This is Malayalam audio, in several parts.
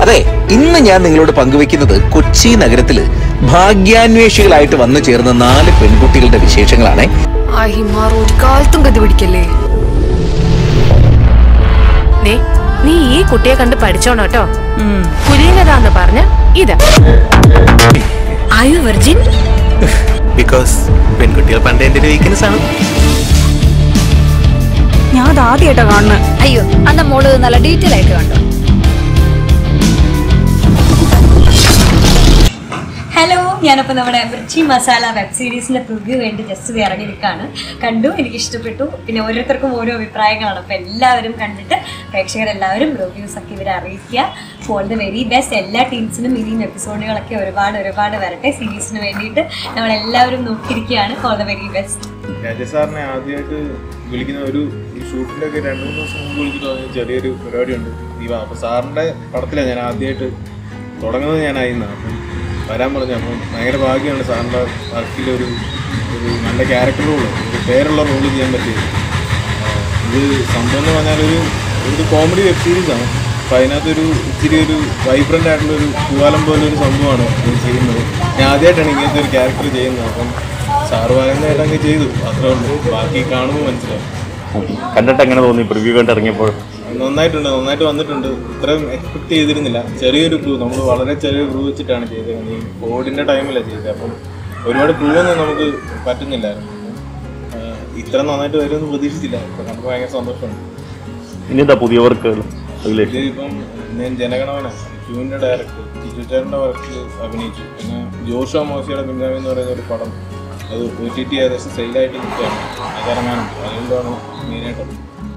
അതെ ഇന്ന് ഞാൻ നിങ്ങളോട് പങ്കുവെക്കുന്നത് കൊച്ചി നഗരത്തില് ഭാഗ്യാന്വേഷികളായിട്ട് വന്നു ചേർന്ന നാല് പെൺകുട്ടികളുടെ വിശേഷങ്ങളാണ് ആ ഹിമാർ ഒരു കാലത്തും ഗതി പിടിക്കല്ലേ ദേ, നീ ഈ കുട്ടിയെ കണ്ട് പഠിച്ചോണം കേട്ടോ കുലീനതാന്ന് പറഞ്ഞ ഇതാ ആയു വെർജിൻ ബിക്കോസ് പെൺകുട്ടികൾ പണ്ട് എൻ്റെ ഒരു വീക്ക്നെസ് ആണ് ഞാൻ അത് ആദ്യമായിട്ടാ കാണുന്നത് അയ്യോ അന്ന മോള് നല്ല ഡീറ്റെയിൽ ആയിട്ട് കണ്ടോ ഹലോ ഞാനപ്പോൾ നമ്മുടെ മിർച്ചി മസാല വെബ് സീരീസിന്റെ പ്രിവ്യൂ വേണ്ടി ജസ്റ്റ് ഇത് ഇറങ്ങി നിൽക്കുകയാണ് കണ്ടു എനിക്ക് ഇഷ്ടപ്പെട്ടു പിന്നെ ഓരോരുത്തർക്കും ഓരോ അഭിപ്രായങ്ങളാണ് അപ്പോൾ എല്ലാവരും കണ്ടിട്ട് പ്രേക്ഷകരെല്ലാവരും റിവ്യൂസ് ഒക്കെ ഇവരെ അറിയിക്കുക ഫോൾ ദ വെരി ബെസ്റ്റ് എല്ലാ ടീംസിനും ഇനിയും എപ്പിസോഡുകളൊക്കെ ഒരുപാട് ഒരുപാട് വരട്ടെ സീരീസിന് വേണ്ടിയിട്ട് നമ്മളെല്ലാവരും നോക്കിയിരിക്കുകയാണ് all the very best Rajesh സാറിനെ ആദ്യമായിട്ട് വിളിക്കുന്ന ഒരു ഈ ഷൂട്ടിൻ്റെ ഒക്കെ രണ്ട് മൂന്ന് ദിവസം മുമ്പ് വിളിച്ചിട്ട് പറഞ്ഞ ചെറിയൊരു പരിപാടിയുണ്ട് ദീപ അപ്പോൾ സാറിൻ്റെ പടത്തിലാണ് ഞാൻ ആദ്യമായിട്ട് തുടങ്ങുന്നത് ഞാനായിരുന്നു അപ്പം വരാൻ പറഞ്ഞു അപ്പം ഭയങ്കര ഭാഗ്യമാണ് സാറിൻ്റെ വർക്കിലൊരു ഒരു നല്ല ക്യാരക്ടർ റോള് ഒരു പേരുള്ള റോള് ചെയ്യാൻ പറ്റിയത് ആഹ് ഇത് സംഭവം എന്ന് പറഞ്ഞാൽ ഒരു ഒരു കോമഡി വെബ് സീരീസാണ് അപ്പോൾ അതിനകത്തൊരു ഇച്ചിരി ഒരു വൈബ്രൻ്റ് ആയിട്ടുള്ള ഒരു പൂവാലം പോലെ ഒരു സംഭവമാണ് ഇത് ചെയ്യുന്നത് ഞാൻ ആദ്യമായിട്ടാണ് ഇങ്ങനത്തെ ഒരു ക്യാരക്ടർ ചെയ്യുന്നത് അപ്പം സാറ് പറയുന്നതായിട്ട് അങ്ങ് ചെയ്തു അത്രേ ഉള്ളൂ ബാക്കി കാണുമ്പോൾ മനസ്സിലാവും കണ്ടിട്ട് എങ്ങനെ തോന്നി പ്രിവ്യൂ കണ്ട് ഇറങ്ങിയപ്പോൾ നന്നായിട്ടുണ്ട് നന്നായിട്ട് വന്നിട്ടുണ്ട് ഇത്രയും എക്സ്പെക്ട് ചെയ്തിരുന്നില്ല ചെറിയൊരു ക്രൂ നമ്മൾ വളരെ ചെറിയൊരു ക്രൂ വെച്ചിട്ടാണ് ചെയ്തത് ഈ കോവിഡിൻ്റെ ടൈമിലാണ് ചെയ്തത് അപ്പം ഒരുപാട് ക്രൂ ഒന്നും നമുക്ക് പറ്റുന്നില്ലായിരുന്നു ആഹ് ഇത്ര നന്നായിട്ട് വരുമെന്ന് പ്രതീക്ഷിച്ചില്ല അപ്പം നമുക്ക് ഭയങ്കര സന്തോഷമുണ്ട് ഇനി എന്താ പുതിയ വർക്കുകൾ ഇത് ഇപ്പം ഞാൻ ജനഗണമന ക്യൂവിൻ്റെ ഡയറക്ടർ ടിജുചേട്ടൻ്റെ വർക്കിൽ അഭിനയിച്ചു പിന്നെ ജോഷോ മോശിയുടെ പിന്നാമി എന്ന് പറയുന്ന ഒരു പടം അത് ഒ ടി ടി ഏകദേശം സെയിലായിട്ട് നിൽക്കുകയാണ് അതിറങ്ങാനും അതുകൊണ്ടാണ് മെയിനായിട്ട്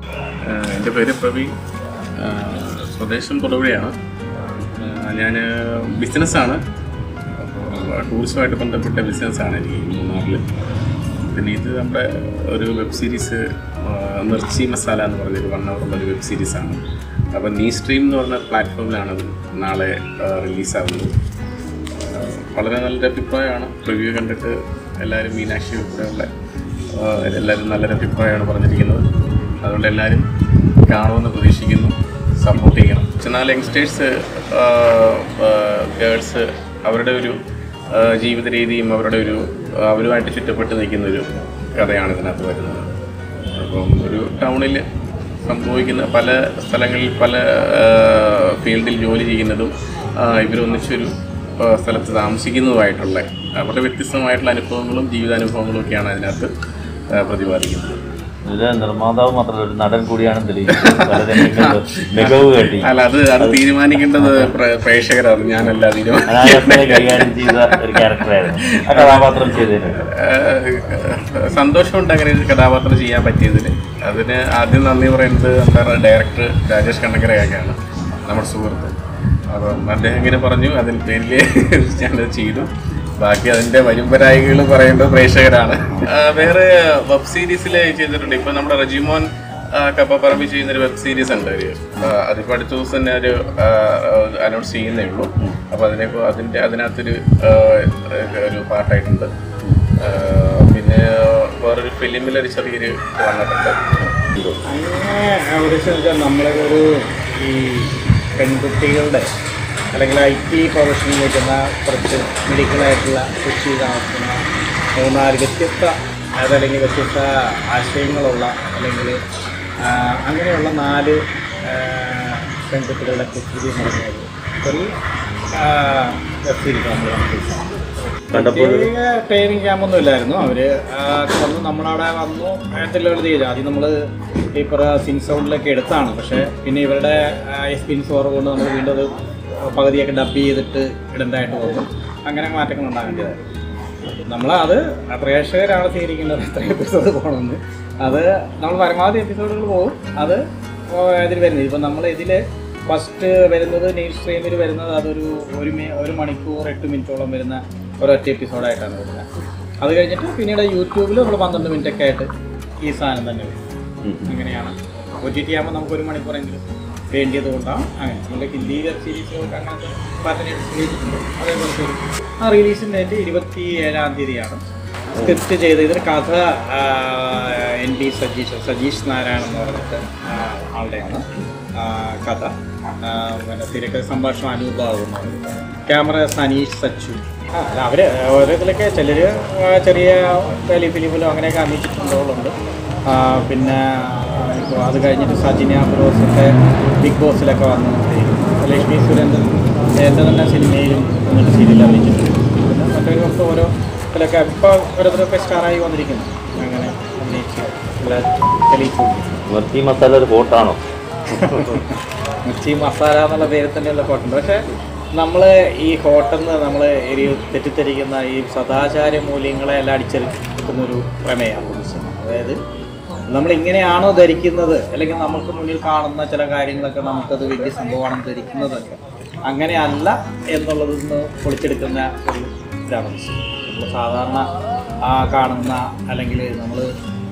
എൻ്റെ പേര് പ്രവീൺ ആ, സ്വദേശം തൊടുപുഴയാണ് ഞാൻ ബിസിനസ്സാണ് അപ്പോൾ ടൂറിസമായിട്ട് ബന്ധപ്പെട്ട ബിസിനസ്സാണ് എനിക്ക് ഈ മൂന്നാറിൽ പിന്നെ ഇത് നമ്മുടെ ഒരു വെബ് സീരീസ് മിർച്ചി മസാല എന്ന് പറഞ്ഞൊരു വൺ അവറുള്ള ഒരു വെബ് സീരീസാണ് അപ്പോൾ നീ സ്ട്രീം എന്ന് പറഞ്ഞ പ്ലാറ്റ്ഫോമിലാണ് അത് നാളെ റിലീസാകുന്നത് വളരെ നല്ലൊരു അഭിപ്രായമാണ് റിവ്യൂ കണ്ടിട്ട് എല്ലാവരും മീനാക്ഷി ഉൾപ്പെടെയുള്ള ആ, എല്ലാവരും നല്ലൊരു അഭിപ്രായമാണ് പറഞ്ഞിരിക്കുന്നത് അതുകൊണ്ട് എല്ലാവരും കാണുമെന്ന് പ്രതീക്ഷിക്കുന്നു സപ്പോർട്ട് ചെയ്യണം എന്നാൽ യങ്സ്റ്റേഴ്സ് ഗേൾസ് അവരുടെ ഒരു ആ, ജീവിത രീതിയും അവരുടെ ഒരു അവരുമായിട്ട് ചുറ്റപ്പെട്ട് നിൽക്കുന്ന ഒരു കഥയാണ് ഇതിനകത്ത് വരുന്നത് അപ്പം ഒരു ടൗണിൽ സംഭവിക്കുന്ന പല സ്ഥലങ്ങളിൽ പല ഫീൽഡിൽ ജോലി ചെയ്യുന്നതും ആ, ഇവരൊന്നിച്ചൊരു ആ, സ്ഥലത്ത് താമസിക്കുന്നതുമായിട്ടുള്ള അവരുടെ വ്യത്യസ്തമായിട്ടുള്ള അനുഭവങ്ങളും ജീവിതാനുഭവങ്ങളും ഒക്കെയാണ് അതിനകത്ത് ആ, പ്രതിപാദിക്കുന്നത് ഇതിലെ നിർമ്മാതാവ് മാത്രമല്ല ഒരു നടൻ കൂടിയാണ് തെളിയിക്കുന്നത് പല രംഗങ്ങളിലും മികവ് കാട്ടി അല്ല അത് അത് തീരുമാനിക്കേണ്ടത് പ്ര- പ്രേക്ഷകരാണ് ഞാനല്ല അനായാസമായി തീരുമാനിക്കുന്നത് കൈകാര്യം ചെയ്ത ഒരു ക്യാരക്ടറായിരുന്നു ആ കഥാപാത്രം ചെയ്തതിന് ഏഹ് സന്തോഷമുണ്ട് അങ്ങനെ ഒരു കഥാപാത്രം ചെയ്യാൻ പറ്റിയതിൽ അതിന് ആദ്യം നന്ദി പറയുന്നത് നമ്മുടെ ഡയറക്ടർ രാജേഷ് കണ്ണക്കരയൊക്കെയാണ് നമ്മുടെ സുഹൃത്ത് അപ്പം അദ്ദേഹം ഇങ്ങനെ പറഞ്ഞു അതിന് പേരിൽ ഞാനത് ചെയ്തു ബാക്കി അതിൻ്റെ വരുംപരായികൾ പറയേണ്ടത് പ്രേക്ഷകരാണ് ആ, വേറെ വെബ് സീരീസിൽ ചെയ്തിട്ടുണ്ട് ഇപ്പം നമ്മുടെ റജിമോൻ കപ്പപ്പറമ്പി ചെയ്യുന്ന ഒരു വെബ് സീരീസ് ഉണ്ട് ഒരു ആ, അതിപ്പോൾ അടുത്ത ദിവസം തന്നെ ഒരു അനൗൺസ് ചെയ്യുന്നേ ഉള്ളൂ അപ്പോൾ അതിനെ അതിൻ്റെ അതിനകത്തൊരു ആ, ഒരു പാട്ടായിട്ടുണ്ട് ആ, പിന്നെ വേറൊരു ഫിലിമിലൊരു ചെറിയൊരു ഇത് വന്നിട്ടുണ്ട് അങ്ങനെ ഉദ്ദേശം വെച്ചാൽ നമ്മളെ ഒരു ഈ പെൺകുട്ടികളുടെ അല്ലെങ്കിൽ ഐ ടി പ്രൊഫഷനിൽ നിൽക്കുന്ന കുറച്ച് മെഡിക്കലായിട്ടുള്ള കൊച്ചി താമസിക്കുന്ന മൂന്നാല് വ്യത്യസ്ത അതല്ലെങ്കിൽ വ്യത്യസ്ത ആശയങ്ങളുള്ള അല്ലെങ്കിൽ ആ, അങ്ങനെയുള്ള നാല് ആ, പെൺകുട്ടികളുടെ കുസൃതി നിറഞ്ഞത് ഒരു വെബ് സീരീസ് നമ്മൾ കണ്ടിട്ടുണ്ട് കണ്ടപ്പോൾ പ്രത്യേക ട്രെയിനിങ് ക്യാമ്പൊന്നും ഇല്ലായിരുന്നു അവര് ആ, വന്നു നമ്മളവിടെ വന്നു അങ്ങനത്തെ ചെയ്തു ആദ്യം നമ്മൾ ഈ പറ സിൻ സൗണ്ടിലൊക്കെ എടുത്താണ് പക്ഷേ പിന്നെ ഇവരുടെ എക്സ്പീരിയൻസ് കുറവുകൊണ്ട് നമ്മൾ വീണ്ടും അത് പകുതിയൊക്കെ ഡബ് ചെയ്തിട്ട് ഇടേണ്ടതായിട്ട് വന്നു അങ്ങനെ മാറ്റങ്ങൾ ഉണ്ടാകേണ്ടതായിരുന്നു നമ്മൾ അത് പ്രേക്ഷകരാണ് സ്വീകരിക്കേണ്ടത് എത്ര എപ്പിസോഡ് പോകണമെന്ന് അത് നമ്മൾ പരമാവധി എപ്പിസോഡുകൾ പോകും അത് ഇതിൽ വരുന്നത് ഇപ്പം നമ്മൾ ഇതിൽ ഫസ്റ്റ് വരുന്നത് ന്യൂസ് സ്ട്രീമിൽ വരുന്നത് അതൊരു ഒരു മി ഒരു മണിക്കൂർ എട്ട് മിനിറ്റോളം വരുന്ന ഒരൊറ്റ എപ്പിസോഡായിട്ടാണ് വരുന്നത് അത് കഴിഞ്ഞിട്ട് പിന്നീട് യൂട്യൂബിൽ നമ്മൾ പന്ത്രണ്ട് മിനിറ്റ് ഒക്കെ ആയിട്ട് ഈ സാധനം തന്നെ വരും അങ്ങനെയാണ് ഒ ടി ടി ആകുമ്പോൾ നമുക്ക് ഒരു മണിക്കൂറെങ്കിലും വേണ്ടിയത് കൊണ്ടാണ് അങ്ങനെ നമ്മുടെ ഹിന്ദി വെബ് സീരീസുകൾക്ക് അങ്ങനത്തെ പാറ്റേൺ അതേപോലെ വരും. ആ റിലീസിൻ്റെ ഡേറ്റ് ഇരുപത്തി ഏഴാം തീയതിയാണ് സ്ക്രിപ്റ്റ് ചെയ്ത് ഇതിന് കഥ ആ, എൻ ബി സജീഷ് സജീഷ് നാരായണൻ എന്ന് പറഞ്ഞിട്ട് ആ, ആളുടെയാണ് ആ, കഥ ആ, പിന്നെ തിരക്കഥ സംഭാഷണം അനൂപാവ് എന്ന് പറഞ്ഞിട്ട് ക്യാമറ സനീഷ് സച്ചു ആ അല്ല അവർ ഓരോരുത്തരൊക്കെ ചിലർ ചെറിയ ടെലി ഫിലിമിലോ അങ്ങനെയൊക്കെ അഭിനയിച്ചിട്ടുള്ളവരുണ്ട് ആ, പിന്നെ ഇപ്പോൾ അത് കഴിഞ്ഞിട്ട് സജിന ഫിറോസൊക്കെ ബിഗ് ബോസിലൊക്കെ വന്നു ലക്ഷ്മി സുരേന്ദ്രൻ എൻ്റെ തന്നെ സിനിമയിലും എന്നിട്ട് സീരിയൽ അഭിനയിച്ചിട്ടുണ്ട് പിന്നെ മറ്റൊരു പുറത്ത് ഓരോ ഇതിലൊക്കെ ഇപ്പോൾ ഓരോരുത്തരൊക്കെ സ്റ്റാറായി വന്നിരിക്കുന്നു അങ്ങനെ അഭിനയിച്ച് എല്ലാ തെളിയിച്ചു മിർച്ചി മസാല ഒരു ബോട്ടാണോ മിർച്ചി മസാല എന്നുള്ള പേര് തന്നെയുള്ള ഹോട്ടുണ്ട് പക്ഷേ നമ്മൾ ഈ ഹോട്ടെന്ന് നമ്മൾ ഒരു തെറ്റിദ്ധരിക്കുന്ന ഈ സദാചാര മൂല്യങ്ങളെ എല്ലാം അടിച്ചെടുക്കുന്ന ഒരു പ്രമേയമാണ് സിനിമ അതായത് നമ്മൾ ഇങ്ങനെയാണോ ധരിക്കുന്നത് അല്ലെങ്കിൽ നമുക്ക് മുന്നിൽ കാണുന്ന ചില കാര്യങ്ങളൊക്കെ നമുക്കത് വലിയ സംഭവമാണെന്ന് ധരിക്കുന്നതൊക്കെ അങ്ങനെയല്ല എന്നുള്ളതിൽ നിന്ന് പൊളിച്ചെടുക്കുന്ന ഒരു ഇതാണ് നമ്മൾ സാധാരണ ആ കാണുന്ന അല്ലെങ്കിൽ നമ്മൾ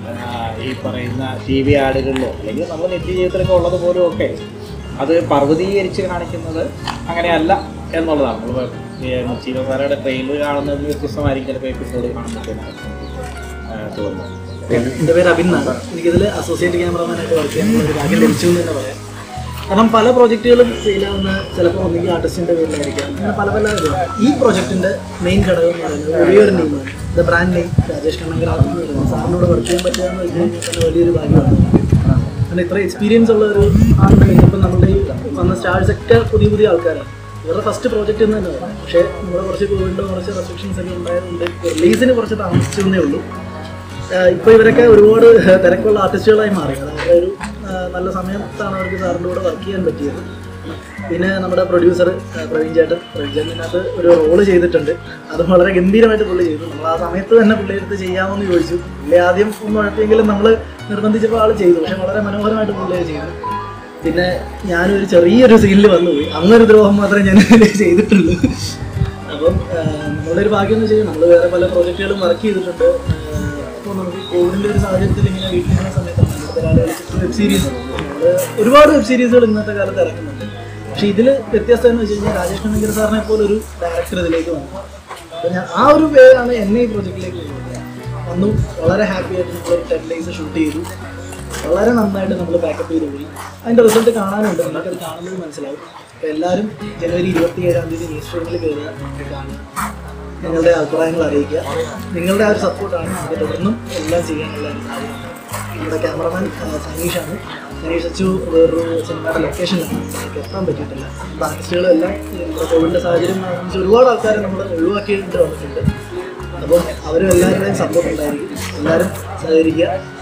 ഈ പറയുന്ന ടി വി ആടുകളിലോ അല്ലെങ്കിൽ നമ്മൾ നിത്യജീവിതത്തിലൊക്കെ ഉള്ളത് പോലും ഒക്കെ അത് പർവ്വതീകരിച്ച് കാണിക്കുന്നത് അങ്ങനെയല്ല എന്നുള്ളതാണ് നമ്മൾ മുച്ചീലസാരയുടെ ട്രെയിലർ കാണുന്നതിൽ വ്യത്യസ്തമായിരിക്കും ചിലപ്പോൾ എപ്പിസോഡ് കാണുമ്പോഴത്തേനാണ് തോന്നുന്നത് എൻ്റെ പേര് അബിൻ എന്നാണ് എനിക്കിതിൽ അസോസിയേറ്റ് ക്യാമറമാനായിട്ട് വർക്ക് ചെയ്യാനുള്ള ഒരു ഭാഗ്യം ലഭിച്ചു എന്ന് തന്നെ പറയാം കാരണം പല പ്രോജക്റ്റുകളും ഫെയിലാവുന്ന ചിലപ്പോൾ ഒന്നെങ്കിൽ ആർട്ടിസ്റ്റിൻ്റെ പേരിലായിരിക്കാം അങ്ങനെ പല പല ഇതുണ്ട് ഈ പ്രോജക്റ്റിൻ്റെ മെയിൻ ഘടകം എന്ന് പറയുന്നത് ഒരേ ഒരു നെയിമാണ് the brand name Rajesh Kannankar സാറിനോട് വർക്ക് ചെയ്യാൻ പറ്റുക എന്ന് വെച്ച് കഴിഞ്ഞാൽ തന്നെ വലിയൊരു ഭാഗ്യമാണ് കാരണം ഇത്ര എക്സ്പീരിയൻസ് ഉള്ള ഒരു ആളുടെ ഇപ്പം നമ്മുടെ ഈ വന്ന സ്റ്റാർസ് ഒക്കെ പുതിയ പുതിയ ആൾക്കാരാണ് ഇവരുടെ ഫസ്റ്റ് പ്രോജക്റ്റ് എന്ന് തന്നെ പറയാം പക്ഷേ നമ്മുടെ കുറച്ച് കോവിഡിൻ്റെ കുറച്ച് റെസ്ട്രിക്ഷൻസ് ഒക്കെ ഉണ്ടായതുകൊണ്ട് റിലീസിന് കുറച്ച് താമസിച്ചു എന്നേ ഉള്ളൂ ആഹ് ഇപ്പൊ ഇവരൊക്കെ ഒരുപാട് തിരക്കുള്ള ആർട്ടിസ്റ്റുകളായി മാറി അതായത് ഒരു ആഹ് നല്ല സമയത്താണ് അവർക്ക് സാറിൻ്റെ കൂടെ വർക്ക് ചെയ്യാൻ പറ്റിയത് പിന്നെ നമ്മുടെ പ്രൊഡ്യൂസർ പ്രവീൺ ചേട്ടൻ പ്രവീൺ ചേട്ടനകത്ത് ഒരു റോള് ചെയ്തിട്ടുണ്ട് അത് വളരെ ഗംഭീരമായിട്ട് പുള്ളി ചെയ്തു നമ്മൾ ആ സമയത്ത് തന്നെ പുള്ളി എടുത്ത് ചെയ്യാമെന്ന് ചോദിച്ചു പുള്ളി ആദ്യം ഒന്ന് ഉഴപ്പിയെങ്കിലും നമ്മൾ നിർബന്ധിച്ചപ്പോൾ ആൾ ചെയ്തു പക്ഷെ വളരെ മനോഹരമായിട്ട് പുള്ളി അത് ചെയ്തു പിന്നെ ഞാനൊരു ചെറിയൊരു സീനിൽ വന്നുപോയി അങ്ങനൊരു ദ്രോഹം മാത്രമേ ഞാൻ ചെയ്തിട്ടുള്ളൂ അപ്പം ആഹ് നമ്മളുടെ ഒരു ഭാഗ്യം എന്ന് വെച്ച് കഴിഞ്ഞാൽ നമ്മൾ വേറെ പല പ്രോജക്റ്റുകളും വർക്ക് ചെയ്തിട്ടുണ്ട് അപ്പോൾ നമുക്ക് കോവിഡിൻ്റെ ഒരു സാഹചര്യത്തിൽ ഇങ്ങനെ വീട്ടിലിരിക്കുന്ന സമയത്താണ് ഇവിടുത്തെ ഒരാളെ വെബ് സീരീസ് നമ്മൾ ഒരുപാട് വെബ് സീരീസുകൾ ഇന്നത്തെ കാലത്ത് ഇറക്കുന്നുണ്ട് പക്ഷേ ഇതിൽ വ്യത്യസ്തം എന്ന് വെച്ച് കഴിഞ്ഞാൽ രാജേഷ് കണ്ണങ്കർ സാറിനെ പോലെ ഒരു ഡയറക്ടർ ഇതിലേക്ക് വന്നു അപ്പോൾ ഞാൻ ആ ഒരു പേരാണ് എന്നെ ഈ പ്രോജക്റ്റിലേക്ക് കൊണ്ടുവന്നത് വന്നു വളരെ ഹാപ്പി ആയിട്ട് നമ്മൾ ടെൻ ഡേയ്സ് ഷൂട്ട് ചെയ്തു വളരെ നന്നായിട്ട് നമ്മൾ ബാക്കപ്പ് ചെയ്ത് പോയി അതിൻ്റെ റിസൾട്ട് കാണാനുണ്ട് നിങ്ങൾക്കത് കാണുന്നത് മനസ്സിലാവും അപ്പോൾ എല്ലാവരും ജനുവരി ഇരുപത്തി ഏഴാം തീയതി ന്യൂസ് സ്ട്രീമിൽ കയറുക കാണുക നിങ്ങളുടെ അഭിപ്രായങ്ങൾ അറിയിക്കുക നിങ്ങളുടെ ആ ഒരു സപ്പോർട്ടാണ് നമുക്ക് തുടർന്നും എല്ലാം ചെയ്യാനുള്ള ഒരു സാധ്യത നമ്മുടെ ക്യാമറമാൻ സനീഷാണ് സനീഷ് അച്ചു വേറൊരു സിനിമയുടെ ലൊക്കേഷനിലാണ് എനിക്ക് എത്താൻ പറ്റിയിട്ടില്ല നമ്മുടെ ആർട്ടിസ്റ്റുകളും എല്ലാം ഈ നമ്മുടെ കോവിഡിൻ്റെ സാഹചര്യം സംബന്ധിച്ച് ഒരുപാട് ആൾക്കാരെ നമ്മൾ ഒഴിവാക്കിയിട്ട് വന്നിട്ടുണ്ട് അപ്പം അവരും എല്ലാവരുടെയും സപ്പോർട്ട് ഉണ്ടായിരിക്കും എല്ലാവരും സഹകരിക്കുക